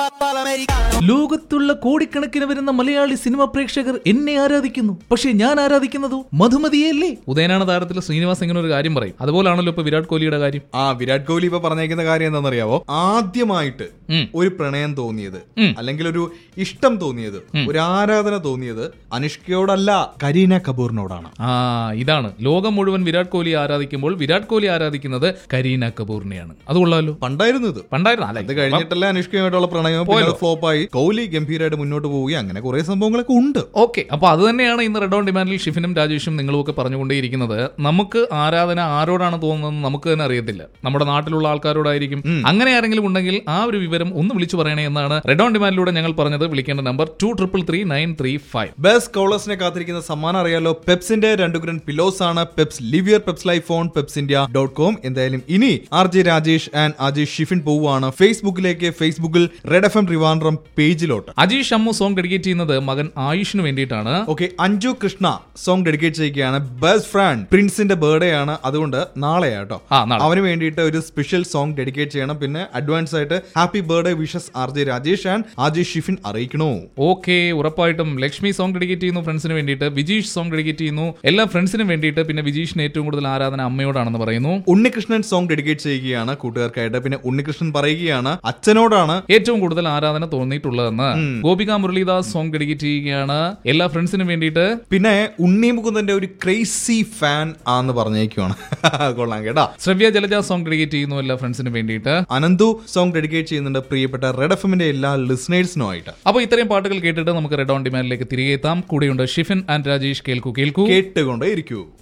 ലോകത്തുള്ള കോടിക്കണക്കിന് വരുന്ന മലയാളി സിനിമ പ്രേക്ഷകർ എന്നെ ആരാധിക്കുന്നു പക്ഷെ ഞാൻ ആരാധിക്കുന്നതോ മധുമതിയല്ലേ ഉദയനാണ് താരത്തിൽ ശ്രീനിവാസ് ഇങ്ങനെ ഒരു കാര്യം പറയും അതുപോലാണല്ലോ ഇപ്പൊ വിരാട് കോഹ്ലിയുടെ കാര്യം ആ വിരാട് കോഹ്ലി ഇപ്പൊ പറഞ്ഞേക്കുന്ന കാര്യം എന്താണെന്നറിയാവോ ആദ്യമായിട്ട് ഉം. ഒരു പ്രണയം തോന്നിയത് ഉം. അല്ലെങ്കിൽ ഒരു ഇഷ്ടം തോന്നിയത് ഒരു ആരാധന തോന്നിയത് അനുഷ്കയോടല്ല കരീന കപൂറിനോടാണ് ആ ഇതാണ് ലോകം മുഴുവൻ വിരാട് കോഹ്ലി ആരാധിക്കുമ്പോൾ വിരാട് കോഹ്ലി ആരാധിക്കുന്നത് കരീന കപൂറിനെയാണ് അത് കൊള്ളാലോ പണ്ടായിരുന്നു ഇത് പണ്ടായിരുന്നു അല്ല അത് കഴിഞ്ഞിട്ടല്ലേ അനുഷ്കയുമായിട്ടുള്ള പ്രണയം പോയല്ലോ. ഫ്ലോപ്പായി കോഹ്ലി ഗംഭീരമായിട്ട് മുന്നോട്ട് പോവുകയും അങ്ങനെ കുറെ സംഭവങ്ങളൊക്കെ ഉണ്ട് ഓക്കെ അപ്പൊ അത് തന്നെയാണ് ഇന്ന് റെഡ് ഓൺ ഡിമാൻഡിൽ ഷിഫിനും രാജേഷും നിങ്ങളും ഒക്കെ പറഞ്ഞുകൊണ്ടേയിരിക്കുന്നത് നമുക്ക് ആരാധന ആരോടാണ് തോന്നുന്നത് നമുക്ക് തന്നെ അറിയത്തില്ല നമ്മുടെ നാട്ടിലുള്ള ആൾക്കാരോടായിരിക്കും അങ്ങനെ ആരെങ്കിലും ഉണ്ടെങ്കിൽ ആ ഒരു വിവരം ഒന്ന് വിളിച്ചു പറയണേ എന്നാണ് റെഡ് ഓൺ ഡിമാൻഡിലൂടെ ഞങ്ങൾ പറഞ്ഞത് വിളിക്കേണ്ട number two triple three nine three five best കോളേഴ്സിനെ കാത്തിരിക്കുന്ന സമ്മാനം അറിയാലോ പെപ്സിന്റെ രണ്ട് ഗ്രൻ പിലോസ് ആണ് പെപ്സ് ലിവിയർ Peps life phone Peps India dot com എന്തായാലും ഇനി R J Rajesh and Ajay Shifin പോവുകയാണ് ഫേസ്ബുക്കിലേക്ക് ഫേസ്ബുക്കിൽ റെഡ് എഫ് എം ട്രിവാൻഡ്രം പേജിലോട്ട് അജീഷ് അമ്മു സോങ് ഡെഡിക്കേറ്റ് ചെയ്യുന്നത് മകൻ ആയുഷിന് വേണ്ടിയിട്ടാണ് okay Anju Krishna song dedicate ചെയ്യുകയാണ് ബെസ്റ്റ് ഫ്രണ്ട് പ്രിൻസിന്റെ ബർത്ത്ഡേ ആണ് അതുകൊണ്ട് നാളെയാ കേട്ടോ ആ, നാളെ. അവന് വേണ്ടിയിട്ട് ഒരു സ്പെഷ്യൽ സോങ് ഡെഡിക്കേറ്റ് ചെയ്യണം പിന്നെ അഡ്വാൻസ് ആയിട്ട് happy birthday wishes R J Rajesh and Ajay Shifin അറിയിക്കണോ ഓക്കെ ഉറപ്പായിട്ടും ലക്ഷ്മി സോങ് ഡെഡിക്കേറ്റ് ചെയ്യുന്നു ഫ്രണ്ട്സിന് വേണ്ടിയിട്ട് വിജീഷ് സോങ് ഡെഡിക്കേറ്റ് ചെയ്യുന്നു എല്ലാ ഫ്രണ്ട്സിനും വേണ്ടിയിട്ട് പിന്നെ വിജീഷിന് ഏറ്റവും കൂടുതൽ ആരാധന അമ്മയോടാണെന്ന് പറയുന്നു ഉണ്ണികൃഷ്ണൻ സോങ് ഡെഡിക്കേറ്റ് ചെയ്യുകയാണ് കൂട്ടുകാർക്കായിട്ട് പിന്നെ ഉണ്ണികൃഷ്ണൻ പറയുകയാണ് അച്ഛനോടാണ് ഏറ്റവും കൂടുതൽ ആരാധന തോന്നിയിട്ടുള്ളതെന്ന് ഗോപിക മുരളീദാസ് സോങ് ഡെഡിക്കേറ്റ് ചെയ്യുകയാണ് എല്ലാ ഫ്രണ്ട്സിനും വേണ്ടിയിട്ട് പിന്നെ ഉണ്ണി മുകുന്ദന്റെ ഒരു ക്രേസി ഫാൻ ആന്ന് പറഞ്ഞേക്കുവാണ് കൊള്ളാം കേട്ടാ ശ്രവ്യ ജലജ സോങ് ഡെഡിക്കേറ്റ് ചെയ്യുന്നു എല്ലാ ഫ്രണ്ട്സിനും വേണ്ടിയിട്ട് അനന്തു സോങ് ഡെഡിക്കേറ്റ് ചെയ്യുന്നുണ്ട് പ്രിയപ്പെട്ട റെഡ് എഫ് എമ്മിന്റെ എല്ലാ ലിസണേഴ്സിനുമായിട്ട് അപ്പോൾ ഇത്രയും പാട്ടുകൾ കേട്ടിട്ട് നമുക്ക് റെഡ് ഓൺ ഡിമാൻഡിലേക്ക് തിരികെ എത്താം കൂടെയുണ്ട് ഷിഫിൻ ആൻഡ് രാജേഷ് കേൾക്കൂ കേൾക്കൂ കേട്ടുകൊണ്ടേ ഇരിക്കൂ